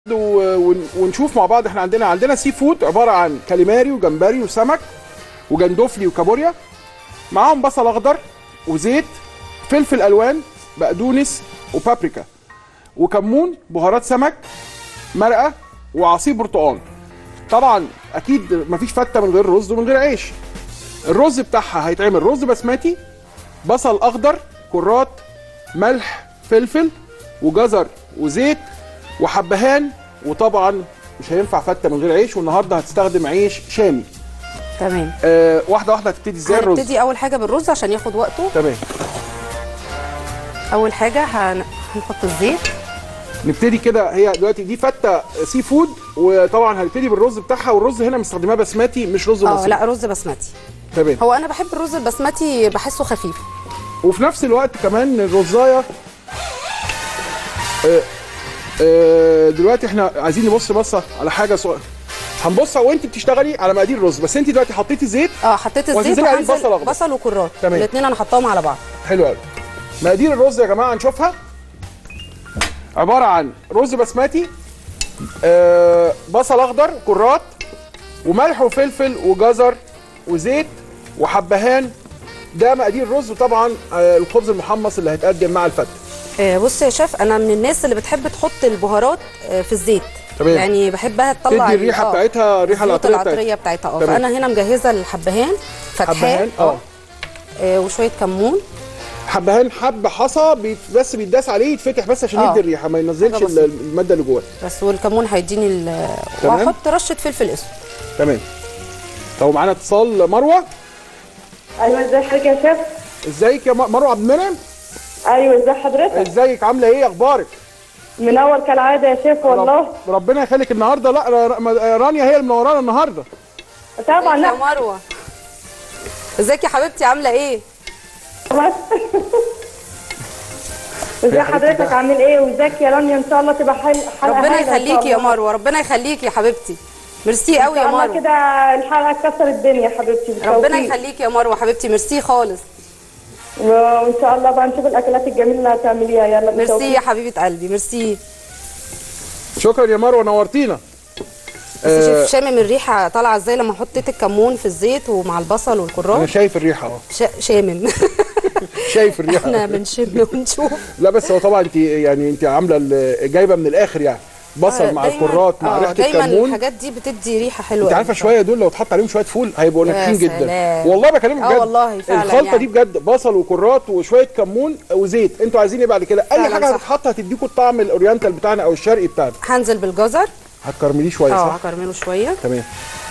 و- ون- ونشوف مع بعض احنا عندنا عندنا سي فود عباره عن كاليماري وجمبري وسمك وجندوفلي وكابوريا معاهم بصل اخضر وزيت فلفل الوان بقدونس وبابريكا وكمون بهارات سمك مرقه وعصير برتقال طبعا اكيد مفيش فته من غير رز ومن غير عيش الرز بتاعها هيتعمل رز بسمتي بصل اخضر كرات ملح فلفل وجزر وزيت وحبهان وطبعا مش هينفع فته من غير عيش والنهارده هتستخدم عيش شامي تمام آه واحده واحده هتبتدي ازاي الرز هنبتدي اول حاجه بالرز عشان ياخد وقته تمام اول حاجه هن... هنحط الزيت نبتدي كده هي دلوقتي دي فته سي فود وطبعا هنبتدي بالرز بتاعها والرز هنا مستخدماه بسمتي مش رز اه مصري لا رز بسمتي تمام هو انا بحب الرز البسمتي بحسه خفيف وفي نفس الوقت كمان الرزايه آه، آه، دلوقتي احنا عايزين نبص بصه على حاجه صغيره هنبص وانت بتشتغلي على مقادير الرز بس انت دلوقتي حطيتي زيت اه حطيت الزيت وهتنزلي عليه وهنزل بصل أخضر. بصل وكرات تمام. الاثنين انا حطاهم على بعض حلو قوي مقادير الرز يا جماعه نشوفها عباره عن رز بسمتي آه بصل اخضر كرات وملح وفلفل وجزر وزيت وحبهان ده مقادير الرز وطبعا آه الخبز المحمص اللي هيتقدم مع الفته آه بص يا شيف انا من الناس اللي بتحب تحط البهارات آه في الزيت تمام. يعني بحبها تطلع تدي الريحه آه، بتاعتها الريحه الزيوت العطريه بتاعتها العطريه بتاعتها اه تمام. فانا هنا مجهزه الحبهان فتحان حبهان اه آه وشويه كمون حبهان حب حصى بيت بس بيتداس عليه يتفتح بس عشان آه. يدي الريحه ما ينزلش حاجة بسيطة. الماده اللي جواه بس والكمون هيديني ال- تمام. وهحط رشه فلفل اسود تمام طب معانا اتصال مروه ايوه ازي حضرتك يا شيف ازيك يا م- مروه عبد المنعم ايوه ازي حضرتك ازيك عامله ايه اخبارك منور كالعاده يا شيف والله رب ربنا يخليك النهارده لا ر- ر- رانيا هي اللي منورانا النهارده طبعا يا لا مروه ازيك يا حبيبتي عامله ايه بس ازي حضرتك عامل ايه وازيك يا رانيا ان شاء الله تبقى حل... حلقه ربنا هايلة إن شاء يخليكي يا الله. مروه ربنا يخليكي يا حبيبتي ميرسي قوي ان يا شاء الله مروه كده الحلقه تكسر الدنيا يا حبيبتي ربنا بالتوفيق. يخليكي يا مروه حبيبتي ميرسي خالص وان شاء الله بقى نشوف الاكلات الجميله اللي هتعمليها يلا ميرسي بالتوفيق. يا حبيبه قلبي ميرسي شكرا يا مروه نورتينا بس شوف شامم الريحه طالعه ازاي لما حطيت الكمون في الزيت ومع البصل انا والكرات شايف الريحه اهو شا- شامم شايف الريحه احنا بنشم ونشوف لا بس هو طبعا انت يعني انت عامله ال- جايبه من الاخر يعني بصل مع دايماً- الكرات مع آه، ريحه دايما الكمون الحاجات دي بتدي ريحه حلوه انت أوي عارفه بصراحة. شويه دول لو اتحط عليهم شويه فول هيبقوا يا ناجحين جدا سلام. والله بكلمك آه بجد والله فعلاً الخلطه يعني. دي بجد بصل وكرات وشويه كمون وزيت انتوا عايزين ايه بعد كده اي فعلاً حاجه صح. هتتحط هتديكوا الطعم الاورينتال بتاعنا او الشرقي بتاعنا هنزل بالجزر هتكرمليه شويه اه صح هكرمله شويه تمام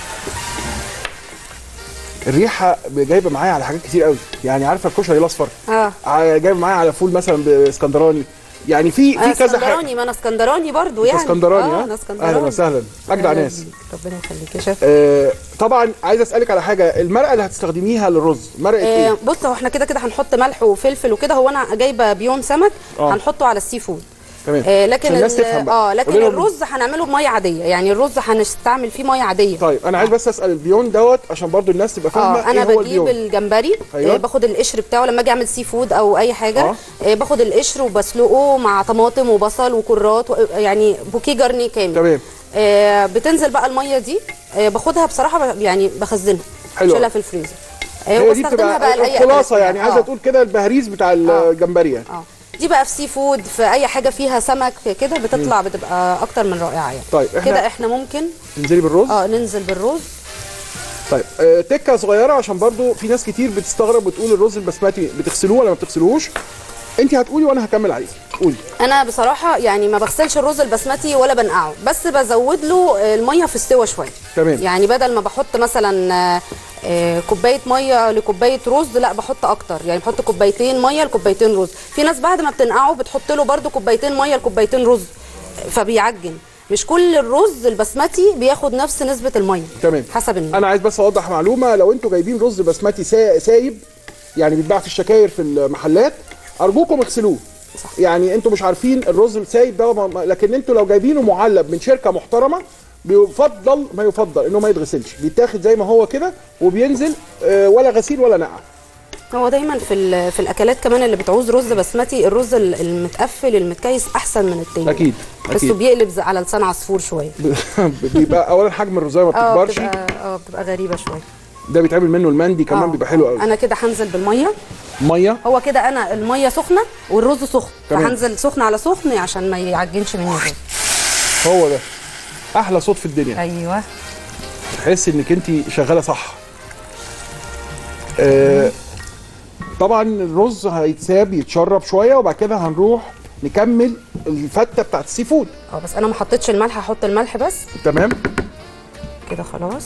الريحه جايبه معايا على حاجات كتير قوي يعني عارفه الكشري الاصفر اه ع- جايبه معايا على فول مثلا باسكندراني يعني في انا في كذا حاجه اسكندراني ما انا اسكندراني برضو يعني اسكندراني اه ها انا اسكندراني اهلا وسهلا اجدع أهلاً ناس بيك. ربنا يخليك يا شيف آه طبعا عايز اسالك على حاجه المرقه اللي هتستخدميها للرز مرقه آه ايه بص هو احنا كده كده هنحط ملح وفلفل وكده هو انا جايبه بيون سمك آه. هنحطه على السي فود تمام آه لكن عشان الناس ال- تفهم بقى. اه لكن قولي لهم- الرز هنعمله بميه عاديه يعني الرز هنستعمل فيه ميه عاديه طيب انا عايز بس اسال البيون دوت عشان برضو الناس تبقى فاهمه اه انا ايه هو بجيب البيون الجمبري أيوة. آه باخد القشر بتاعه لما اجي اعمل سي فود او اي حاجه آه. آه باخد القشر وبسلقه مع طماطم وبصل وكرات و- يعني بوكيه جرني كامل تمام آه بتنزل بقى الميه دي آه باخدها بصراحه ب- يعني بخزنها حلو. شيلها في الفريزر آه هي دي وبستخدمها بتبقى بقى لاي الخلاصه أكلات يعني تانية. عايزه آه. تقول كده البهريز بتاع الجمبري يعني اه دي بقى في سي فود في اي حاجه فيها سمك كده بتطلع بتبقى اكتر من رائعه يعني طيب احنا كده احنا ممكن تنزلي بالرز اه ننزل بالرز طيب آه تكه صغيره عشان برضو في ناس كتير بتستغرب وتقول الرز البسمتي بتغسلوه ولا ما بتغسلوهوش انت هتقولي وانا هكمل عليكي قولي انا بصراحه يعني ما بغسلش الرز البسمتي ولا بنقعه بس بزود له آه، الميه في السوا شويه تمام. يعني بدل ما بحط مثلا آه، آه، كوبايه ميه لكوبايه رز لا بحط اكتر يعني بحط كوبايتين ميه لكوبايتين رز في ناس بعد ما بتنقعه بتحط له برده كوبايتين ميه لكوبايتين رز فبيعجن مش كل الرز البسمتي بياخد نفس نسبه الميه تمام حسب النوع انا عايز بس اوضح معلومه لو انتوا جايبين رز بسمتي سا- سايب يعني بيتباع في الشكاير في المحلات ارجوكم اغسلوه صح. يعني انتوا مش عارفين الرز السايب ده ما- ما- لكن انتوا لو جايبينه معلب من شركه محترمه بيفضل ما يفضل انه ما يتغسلش بيتاخد زي ما هو كده وبينزل آه، ولا غسيل ولا نقع هو دايما في ال- في الاكلات كمان اللي بتعوز رز بسمتي الرز ال- المتقفل المتكيس احسن من التاني أكيد، بس أكيد. بيقلب ز- على لسان عصفور شويه بيبقى اولا حجم الرزايه ما اه بتكبرش بتبقى اه بتبقى غريبه شويه ده بيتعمل منه المندي كمان آه، بيبقى حلو آه. قوي انا كده هنزل بالميه ميه هو كده انا الميه سخنه والرز سخن تمام. فهنزل سخن على سخن عشان ما يعجنش مني الرز هو ده احلى صوت في الدنيا ايوه تحس انك انت شغاله صح آه طبعا الرز هيتساب يتشرب شويه وبعد كده هنروح نكمل الفته بتاعت السي فود اه بس انا ما حطيتش الملح هحط الملح بس تمام كده خلاص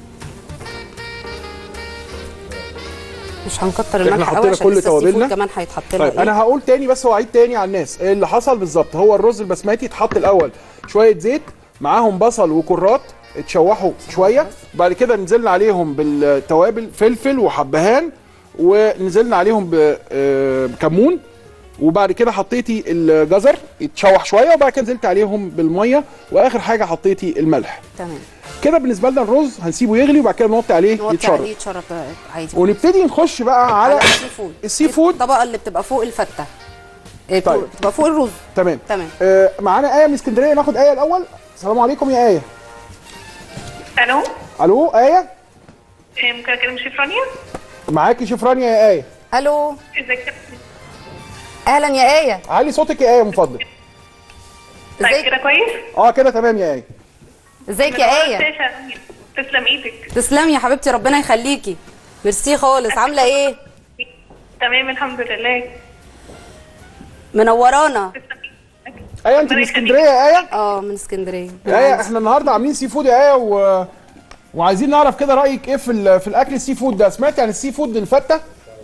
مش هنكتر إحنا الملح حطينا قوي عشان كل لسه السي توابلنا. فود كمان هيتحط له طيب انا هقول تاني بس هو عيد تاني على الناس إيه اللي حصل بالظبط هو الرز البسمتي اتحط الاول شويه زيت معاهم بصل وكرات اتشوحوا شويه بعد كده نزلنا عليهم بالتوابل فلفل وحبهان ونزلنا عليهم بكمون وبعد كده حطيتي الجزر يتشوح شويه وبعد كده نزلت عليهم بالميه واخر حاجه حطيتي الملح تمام كده بالنسبه لنا الرز هنسيبه يغلي وبعد كده نوطي عليه نوطي يتشرب عليه يتشرب عادي ونبتدي نخش بقى على على السي فود السي فود الطبقه اللي بتبقى فوق الفته إيه، طيب. بتبقى فوق الرز تمام تمام آه معانا ايه من اسكندريه ناخد ايه الاول السلام عليكم يا ايه الو الو ايه إيه، ممكن اكلم شيف رانيا معاكي شفرانيا يا ايه الو ازيك اهلا يا ايه علي صوتك يا ايه من فضلك طيب ازيك كده كويس اه كده تمام يا ايه ازيك يا ايه الشاشة. تسلم ايدك تسلمي يا حبيبتي ربنا يخليكي ميرسي خالص عامله ايه تمام الحمد لله منورانا تسلم ايدك ايه انت من ربنا اسكندريه يا ايه اه من اسكندريه ايه احنا النهارده عاملين سي فود يا ايه و... وعايزين نعرف كده رايك ايه في ال... في الاكل السي فود ده سمعتي عن السي فود الفته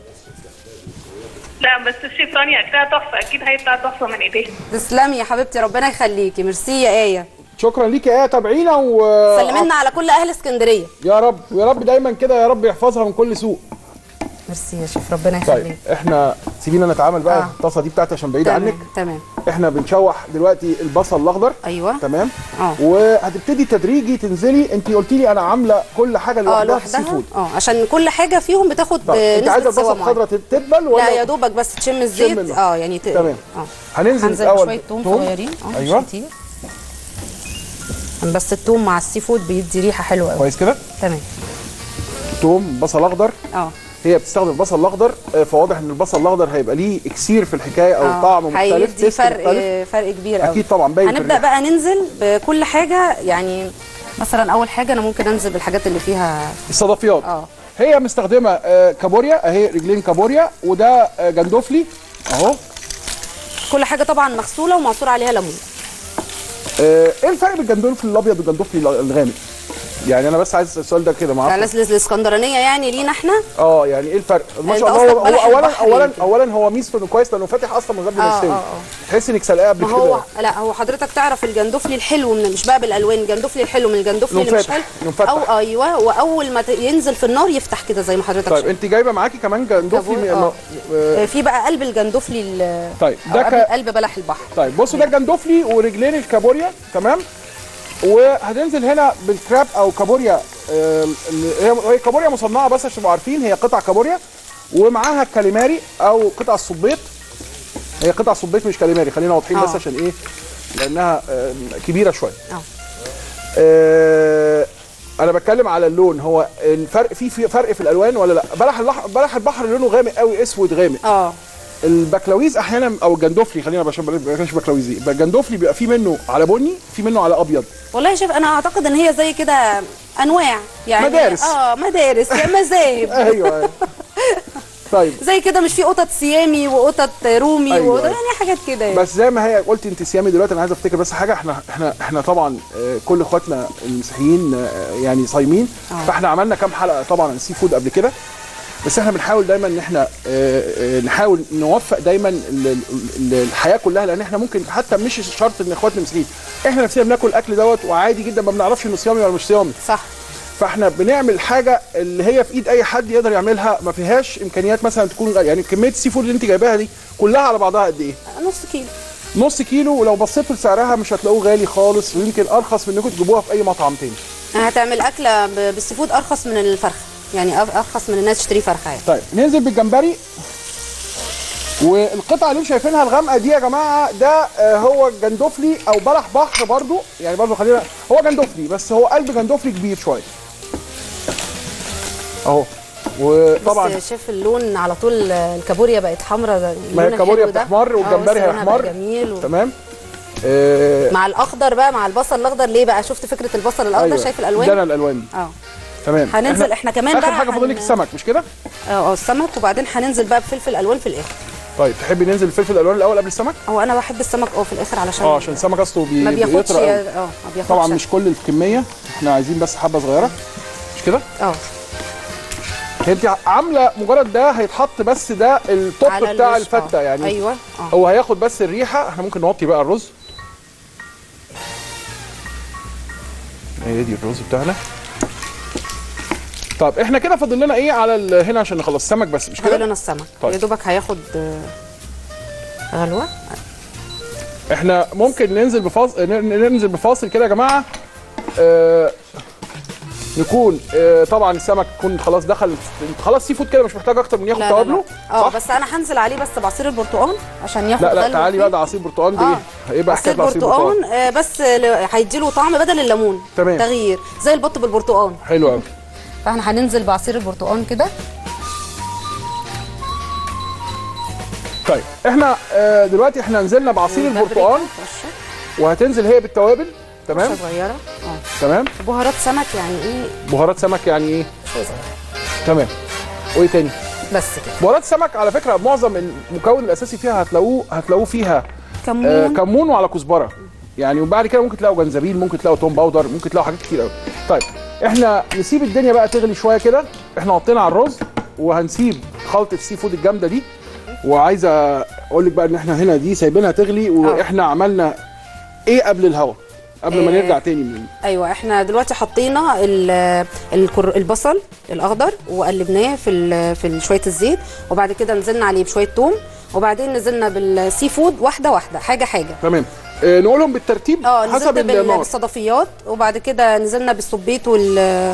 لا بس الشيف رانيا اكلها تحفه اكيد هيطلع تحفه من ايديها تسلمي يا حبيبتي ربنا يخليكي ميرسي يا ايه شكرا ليك يا ايه تابعينا و سلمنا على كل اهل اسكندريه يا رب يا رب دايما كده يا رب يحفظها من كل سوء ميرسي يا شيف ربنا طيب يخليك احنا سيبينا نتعامل بقى آه. الطاسه دي بتاعتي عشان بعيد عنك تمام تمام احنا بنشوح دلوقتي البصل الاخضر ايوه تمام اه. وهتبتدي تدريجي تنزلي انت قلتي لي انا عامله كل حاجه اه لوحدها في السي لوحدها فود اه عشان كل حاجه فيهم بتاخد طب انت عايزه نسبه سوا البصل الخضراء معينه تتبل ولا لا يا دوبك بس تشم الزيت منه. اه يعني ت... تمام. اه هننزل هنزل الاول بشويه توم توم. صغيرين اه أيوة. مش كتير عشان بس التوم مع السي فود بيدي ريحه حلوه قوي كويس كده تمام توم بصل اخضر اه هي بتستخدم البصل الاخضر آه، فواضح ان البصل الاخضر هيبقى ليه اكسير في الحكايه او آه. طعم مختلف هيدي تيست فرق مختلف فرق كبير قوي اكيد طبعا باين في هنبدا الريحة. بقى ننزل بكل حاجه يعني مثلا اول حاجه انا ممكن انزل بالحاجات اللي فيها الصدفيات اه. هي مستخدمه آه، كابوريا اهي رجلين كابوريا وده آه، جندوفلي اهو كل حاجه طبعا مغسوله ومعصور عليها ليمون آه، ايه الفرق بين الجندوفلي الابيض والجندوفلي الغامق يعني انا بس عايز السؤال ده كده معاك على الاسكندرانيه يعني لينا احنا اه يعني ايه الفرق ما انت شاء الله هو, قصدك هو بلح اولا البحر اولا يمكن. اولا هو ميزته انه كويس لانه فاتح اصلا من قبل ما اه، يستوي اه، اه. تحس انك سلقاه قبل ما كده هو لا هو حضرتك تعرف الجندفلي الحلو من مش بقى بالالوان الجندفلي الحلو من الجندفلي اللي لونه مش فاتح، حلو لونه فاتح. او ايوه واول ما ت- ينزل في النار يفتح كده زي ما حضرتك طيب شايف انت جايبه معاكي كمان جندوفلي كابور- من- اه. آه، آه، في بقى قلب الجندفلي ال- طيب، أو ده قلب, ك- قلب بلح البحر طيب بصوا ده جندوفلي ورجلين الكابوريا تمام وهتنزل هنا بالكراب او كابوريا آه، اللي هي هي كابوريا مصنعه بس عشان تبقوا عارفين هي قطع كابوريا ومعاها الكاليماري او قطع الصبيط هي قطع صبيط مش كاليماري خلينا واضحين بس اه. عشان ايه لانها آه، كبيره شويه اه آه، انا بتكلم على اللون هو الفرق في في فرق في الالوان ولا لا بلح البحر بلح البحر لونه غامق قوي اسود غامق اه البكلاويز احيانا او الجندوفلي خلينا عشان بلاش بكلاويزي الجندوفلي بيبقى في منه على بني في منه على ابيض والله شايف انا اعتقد ان هي زي كده انواع يعني مدارس. اه مدارس يعني مذاهب ايوه أيوة. طيب زي كده مش في قطط سيامي وقطط رومي أيوة، وقطط أيوة. يعني حاجات كده يعني. بس زي ما هي قلت انت سيامي دلوقتي انا عايز افتكر بس حاجه احنا احنا احنا طبعا آه، كل اخواتنا المسيحيين آه، يعني صايمين آه. فاحنا عملنا كام حلقه طبعا عن السي فود قبل كده بس احنا بنحاول دايما ان احنا آه، آه، نحاول نوفق دايما ال- ال- الحياه كلها لان احنا ممكن حتى مش شرط ان اخواتنا المسيحيين احنا نفسنا بناكل الاكل دوت وعادي جدا ما بنعرفش انه صيامي ولا مش صيامي صح فاحنا بنعمل حاجه اللي هي في ايد اي حد يقدر يعملها ما فيهاش امكانيات مثلا تكون غاليه يعني كميه السي فود اللي انت جايباها دي كلها على بعضها قد ايه نص كيلو نص كيلو ولو بصيتوا لسعرها مش هتلاقوه غالي خالص ويمكن ارخص من انكم تجيبوها في اي مطعم تاني هتعمل اكله ب- بالسي فود ارخص من الفرخه يعني أر- ارخص من الناس تشتري فرخه يعني. طيب ننزل بالجمبري والقطعه اللي انتم شايفينها الغامقه دي يا جماعه ده آه، هو جندوفلي او بلح بحر برضو يعني برضو خلينا هو جندوفلي بس هو قلب جندوفلي كبير شويه اهو وطبعا بس شايف اللون على طول الكابوريا بقت حمراء ما هي اللون الكابوريا الحلو ده. بتحمر آه، والجمبري بس لونها هيحمر بقى جميل و... تمام آه مع الاخضر بقى مع البصل الاخضر ليه بقى شفت فكره البصل الاخضر أيوة. شايف ده الالوان انا الالوان دي اه تمام هننزل احنا كمان اخر بقى حاجه فاضل لك هن- السمك مش كده اه اه السمك وبعدين هننزل بقى بفلفل الوان في الاخر طيب تحبي ننزل الفلفل الالوان الاول قبل السمك هو انا بحب السمك اه في الاخر علشان اه عشان السمك اصله بي... ما بياخدش بيطرى قوي. اه ما بياخدش طبعا مش كل الكميه احنا عايزين بس حبه صغيره مش كده اه هي انت عامله مجرد ده هيتحط بس ده التوب على بتاع الوش، الفته آه. يعني ايوه اه هو هياخد بس الريحه احنا ممكن نوطي بقى الرز هي دي الرز بتاعنا طب احنا كده فاضل لنا ايه على ال- هنا عشان نخلص سمك بس مش هذا كده لنا السمك طيب. يا دوبك هياخد آه، غلوه احنا ممكن ننزل بفاصل ننزل بفاصل كده يا جماعه اه نكون اه طبعا السمك يكون خلاص دخل خلاص سي فود كده مش محتاج اكتر من ياخد لا لا لا توابله اه صح؟ بس انا هنزل عليه بس بعصير البرتقال عشان ياخد لا لا غلوة تعالي فيه. بقى ده عصير برتقال ده اه ايه هيبقى عصير حكايه عصير برتقال برتقال آه، بس ل- هيديله طعم بدل الليمون تمام. تغيير زي البط بالبرتقال حلو قوي فاحنا هننزل بعصير البرتقال كده طيب احنا اه دلوقتي احنا نزلنا بعصير البرتقال رشه وهتنزل هي بالتوابل تمام رشه صغيره اه تمام بهارات سمك يعني ايه بهارات سمك يعني ايه شويه صغيرة. تمام وايه تاني بس كده بهارات سمك على فكره معظم المكون الاساسي فيها هتلاقوه هتلاقوه فيها كمون آه كمون وعلى كزبره يعني وبعد كده ممكن تلاقوا جنزبيل ممكن تلاقوا توم باودر ممكن تلاقوا حاجات كتير قوي طيب احنا نسيب الدنيا بقى تغلي شويه كده احنا حطينا على الرز وهنسيب خلطه السي فود الجامده دي وعايزه اقول لك بقى ان احنا هنا دي سايبينها تغلي واحنا عملنا ايه قبل الهوا قبل ما آه. نرجع تاني من ايوه احنا دلوقتي حطينا ال- الكر- البصل الاخضر وقلبناه في ال- في ال- شويه الزيت وبعد كده نزلنا عليه بشويه توم وبعدين نزلنا بالسي فود واحده واحده حاجه حاجه تمام آه نقولهم بالترتيب اه حسب نزلنا بال- النار بالصدفيات وبعد كده نزلنا بالسبيت وال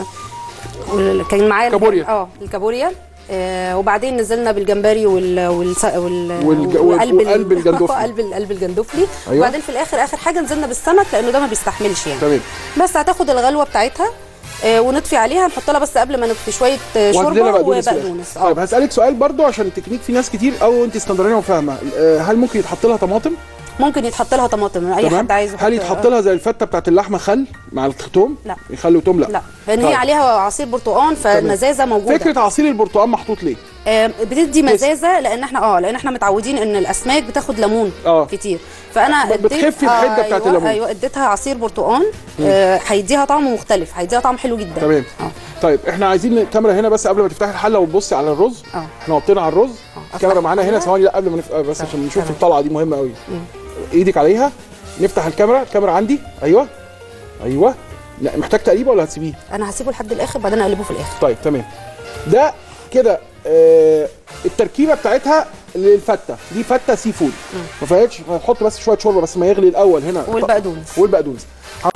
وال- كان معايا الج- كابوريا. اه الكابوريا آه وبعدين نزلنا بالجمبري وال وال وال والج- وقلب ال- وقلب الجندوفلي. قلب ال- قلب الجندوفلي أيوة. وبعدين في الاخر اخر حاجه نزلنا بالسمك لانه ده ما بيستحملش يعني تمام بس هتاخد الغلوه بتاعتها آه ونطفي عليها نحط لها بس قبل ما نطفي شويه آه، وعندنا شوربه بقدونس في الآخر. وبقدونس طيب اه هسألك سؤال برضو عشان التكنيك في ناس كتير او انت اسكندرانيه وفاهمه آه، هل ممكن يتحط لها طماطم ممكن يتحط لها طماطم اي تمام حد عايز هل يحط- يتحط لها زي الفته بتاعت اللحمه خل مع الثوم لا. يخلوا توم لا لا لان طيب. هي عليها عصير برتقال فالمزازه موجوده فكره عصير البرتقال محطوط ليه آه، بتدي مزازه لان احنا اه لان احنا متعودين ان الاسماك بتاخد ليمون آه. كتير فانا بت- بتخفي الحدة بتاعت أيوة الليمون. ايوه اديتها عصير برتقال آه، هيديها طعم مختلف هيديها طعم حلو جدا تمام اه طيب احنا عايزين الكاميرا هنا بس قبل ما تفتحي الحله وتبصي على الرز اه احنا حطينا على الرز أفتح الكاميرا معانا هنا الحلة. ثواني لا قبل ما نف... آه، بس عشان نشوف تمام. الطلعه دي مهمه قوي ايدك عليها نفتح الكاميرا الكاميرا عندي ايوه ايوه لا محتاج تقريبا ولا هتسيبيه انا هسيبه لحد الاخر بعدين اقلبه في الاخر طيب تمام ده كده آه التركيبه بتاعتها للفته دي فته سي فود ما فيهاش هنحط بس شويه شوربه بس ما يغلي الاول هنا والبقدونس والبقدونس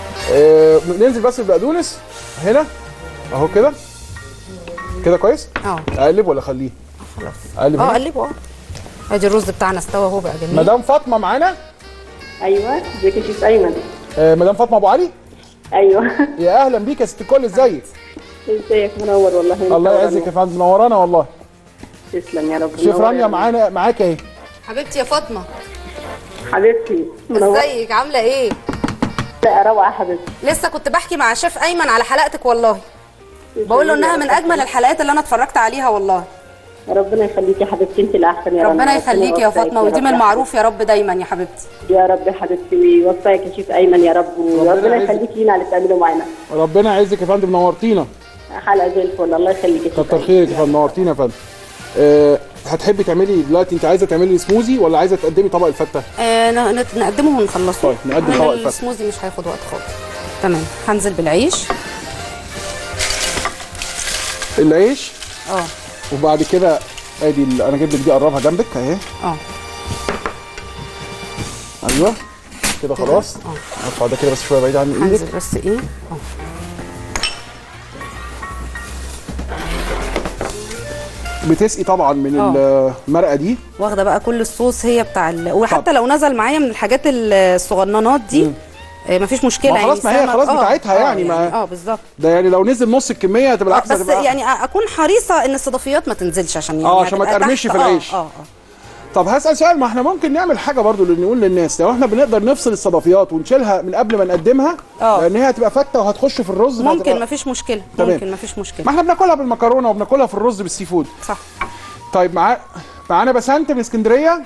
آه ننزل بس البقدونس هنا اهو كده كده كويس اه اقلب ولا اخليه خلاص اقلب اه هنا قلبه اه ادي الرز بتاعنا استوى اهو بقى جميل مدام فاطمه معانا ايوه ازيك يا شيف ايمن آه مدام فاطمه ابو علي ايوه يا اهلا بيك يا ست الكل ازيك ازيك منور والله الله منور. يعزك يا فندم منورانا والله تسلم يا رب شيف منور يا رانيا رب. معانا معاك اهي حبيبتي يا فاطمه حبيبتي منور ازيك عامله ايه لا روعه حبيبتي لسه كنت بحكي مع شيف ايمن على حلقتك والله بقول له انها من اجمل الحلقات اللي انا اتفرجت عليها والله ربنا يخليكي يا حبيبتي انت الاحسن يا رب ربنا يخليكي يا فاطمه ودي من المعروف يا رب دايما يا حبيبتي يا رب يا حبيبتي ويوفقك يا شيف ايمن يا رب وربنا يعزك. يخليكي لينا على اللي بتعملوا معانا ربنا يعزك يا فندم نورتينا حلقه زي الفل الله يخليك يا شيف كتر أيمن. خيرك يا فندم نورتينا يا فندم أه هتحبي تعملي دلوقتي انت عايزه تعملي سموزي ولا عايزه تقدمي طبق الفته آه ن- نت- نقدمه ونخلصه طيب، نقدم عمل طبق الفتة. السموزي مش هياخد وقت خالص تمام هنزل بالعيش العيش اه وبعد كده ادي ال- انا جايب لك دي اقربها جنبك اهي اه ايوه كده خلاص اه ارفع ده كده بس شويه بعيد عن ايدك هنزل بس ايه اه بتسقي طبعا من آه. المرقه دي واخده بقى كل الصوص هي بتاع ال... وحتى لو نزل معايا من الحاجات الصغننات دي آه، مفيش مشكله ما خلاص، ما هي سمك- خلاص آه، بتاعتها آه، يعني، ما- اه بالظبط ده يعني لو نزل نص الكميه هتبقى آه، العكس بس هتبقى يعني اكون حريصه ان الصدفيات ما تنزلش عشان يعني آه، عشان ما هتبقى تقرمش تحت- في العيش. اه اه, آه. طب هسال سؤال ما احنا ممكن نعمل حاجه برضو اللي نقول للناس لو احنا بنقدر نفصل الصدفيات ونشيلها من قبل ما نقدمها آه. لان هي هتبقى فته وهتخش في الرز ممكن فهتبقى- مفيش مشكله تمام. ممكن مفيش مشكله ما احنا بناكلها بالمكرونه وبناكلها في الرز بالسي فود صح طيب مع... معانا بسنت من اسكندريه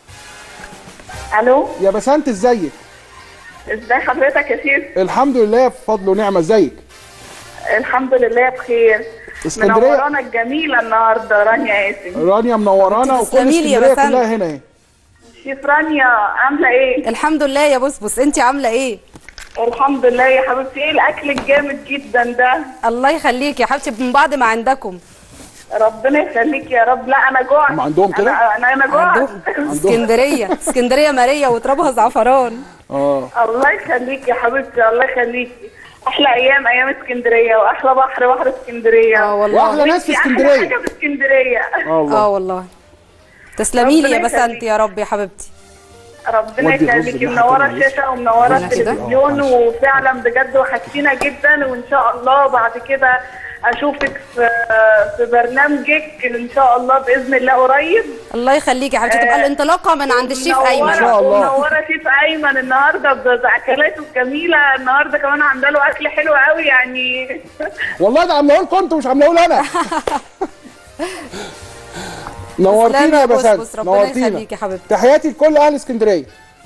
الو يا بسنت ازيك ازاي حضرتك يا سيف الحمد لله بفضل ونعمه ازيك الحمد لله بخير اسكندرية. منورانا الجميله النهارده رانيا ياسين رانيا منورانا انت وكل تسلمي لي يا اسكندريه بسنت. كلها هنا اهي شيف رانيا عامله ايه الحمد لله يا بسبس انت عامله ايه الحمد لله يا حبيبتي ايه الاكل الجامد جدا ده الله يخليك يا حبيبتي من بعد ما عندكم ربنا يخليك يا رب لا انا جوعت هم عندهم كده؟ انا انا, أنا جوعت عندهم اسكندريه اسكندريه ماريه وترابها زعفران اه الله يخليك يا حبيبتي الله يخليكي احلى ايام ايام اسكندريه واحلى بحر بحر اسكندريه اه والله واحلى ناس في وانتي احلى اسكندريه حاجه في اسكندريه اه والله اه والله تسلمي لي يا ربنا بسنت يخليك. يا رب يا حبيبتي ربنا ودي الرز يخليكي الناحية منوره التانية. الشاشه ومنوره أنا كده؟ التلفزيون وفعلا بجد وحشتينا جدا وان شاء الله بعد كده اشوفك في في برنامجك ان شاء الله باذن الله قريب الله يخليكي يا حبيبتي تبقى آه، الانطلاقه من عند الشيف منورة- ايمن إن شاء الله. منوره شيف ايمن النهارده ب- باكلاته الجميله النهارده كمان عامله له اكل حلو قوي يعني والله ده عامله لكم انتوا مش عامله لي انا نورتينا يا تسلمي يا بسبس، بسنت ربنا نورتينا يخليك يا حبيبتي. تحياتي لكل اهل اسكندريه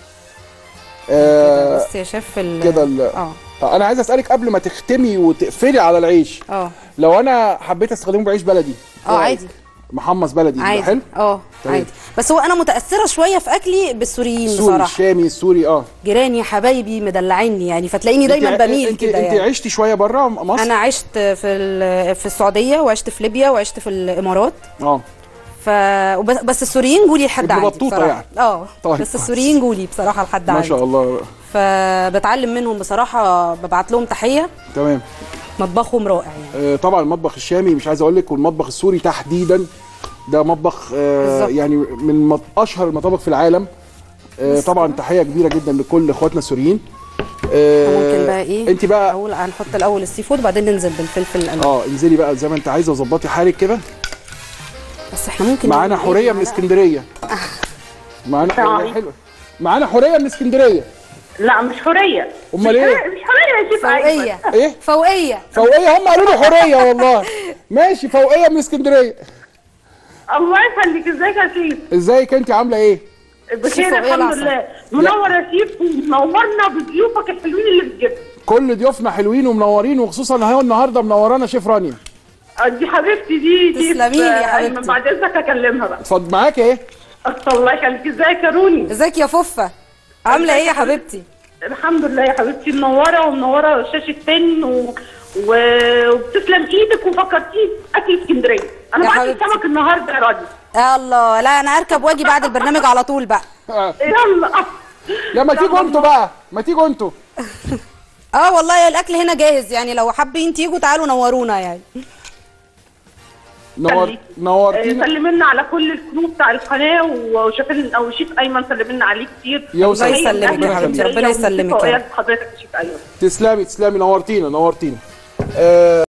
آه بص يا شيف ال- كده ال- اه انا عايز اسالك قبل ما تختمي وتقفلي على العيش اه لو انا حبيت استخدمه بعيش بلدي اه إيه رأيك؟ عادي محمص بلدي يبقى عادي حلو اه طيب. عادي بس هو انا متاثره شويه في اكلي بالسوريين السوري بصراحه الشامي السوري اه جيراني حبايبي مدلعيني يعني فتلاقيني دايما انت- بميل انت كده انت يعني عشتي شويه بره مصر انا عشت في ال- في السعوديه وعشت في ليبيا وعشت في الامارات اه ف وبس بس السوريين جولي لحد ابن عندي بطوطة بصراحه يعني. اه طيب. بس السوريين جولي بصراحه لحد ما عندي شاء الله فبتعلم منهم بصراحه ببعت لهم تحيه تمام مطبخهم رائع يعني آه، طبعا المطبخ الشامي مش عايز اقول لك والمطبخ السوري تحديدا ده مطبخ آه، بالظبط. يعني من مط- اشهر المطابخ في العالم آه، طبعا تحيه كبيره جدا لكل اخواتنا السوريين آه، ممكن بقى ايه انت بقى اول هنحط الاول السي فود وبعدين ننزل بالفلفل الالوان اه انزلي بقى زي ما انت عايزه وظبطي حالك كده بس احنا ممكن معانا نعمل إيه؟ حوريه من معلقة- اسكندريه معانا حوريه حلوه معانا حوريه من اسكندريه لا مش حوريه امال ايه مش حوريه يا شيف ايمن فوقيه ايه فوقيه فوقيه هم قالوا لي حوريه والله ماشي فوقيه من اسكندريه الله يخليك ازيك يا شيف ازيك انت عامله ايه بخير فوقية الحمد العسل. لله منور يا شيف ومنورنا بضيوفك الحلوين اللي بتجيبهم كل ضيوفنا حلوين ومنورين وخصوصا هي النهارده منورانا شيف رانيا آه، دي حبيبتي دي دي تسلمي لي يا آه، أيمن، حبيبتي. بعد اذنك اكلمها بقى اتفضل معاك ايه الله يخليك ازيك يا روني ازيك يا فوفه عامله ايه يا حبيبتي الحمد لله يا حبيبتي منوره ومنوره شاشه فن و... و... وبتسلم ايدك وفكرتيه اكل اسكندريه انا يا بعت حبيبتي. سمك النهارده يا راجل يا الله لا انا اركب واجي بعد البرنامج على طول بقى آه. يلا لا ما تيجوا انتوا بقى ما تيجوا انتوا اه والله الاكل هنا جاهز يعني لو حابين تيجوا تعالوا نورونا يعني نور... خليكي. نورتينا سلمنا على كل الكرو بتاع القناه وشاف او شيف ايمن سلمنا عليه كتير يوصل. الله يسلمك يا حبيبتي، ربنا يسلمك يا رب. حضرتك يا شيف ايمن تسلمي تسلمي نورتينا نورتينا آه